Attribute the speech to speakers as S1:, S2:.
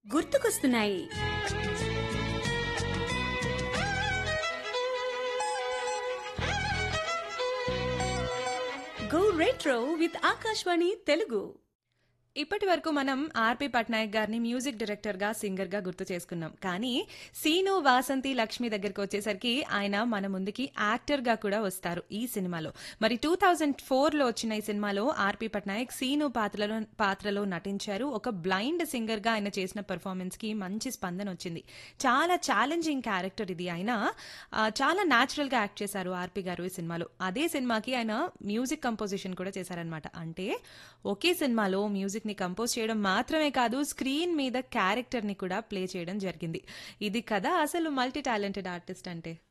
S1: గుర్తుకొస్తున్నాయి go retro with Akashvani Telugu
S2: ఇప్పటి వరకు మనం ఆర్పి పట్నాయక్ గారిని మ్యూజిక్ డైరెక్టర్ గా సింగర్ గా గుర్తు చేసుకున్నాం కానీ సీను వాసంతి లక్ష్మి దగ్గరికి వచ్చేసరికి ఆయన మన ముందుకి యాక్టర్ గా కూడా వస్తారు ఈ సినిమాలో మరి టూ థౌజండ్ ఫోర్ లో వచ్చిన ఈ సినిమాలో ఆర్పి పట్నాయక్ సీను పాత్రలో పాత్రలో నటించారు ఒక బ్లైండ్ సింగర్ గా ఆయన చేసిన పెర్ఫార్మెన్స్ కి మంచి స్పందన వచ్చింది చాలా ఛాలెంజింగ్ క్యారెక్టర్ ఇది ఆయన ఆ, చాలా న్యాచురల్ గా యాక్ట్ చేశారు ఆర్పి గారు ఈ సినిమాలో అదే సినిమాకి ఆయన మ్యూజిక్ కంపోజిషన్ కూడా చేశారనమాట అంటే ఒకే సినిమాలో మ్యూజిక్ ని కంపోజ్ చేయడం మాత్రమే కాదు స్క్రీన్ మీద క్యారెక్టర్ ని కూడా ప్లే చేయడం జరిగింది ఇది కదా అసలు మల్టీ టాలెంటెడ్ ఆర్టిస్ట్ అంటే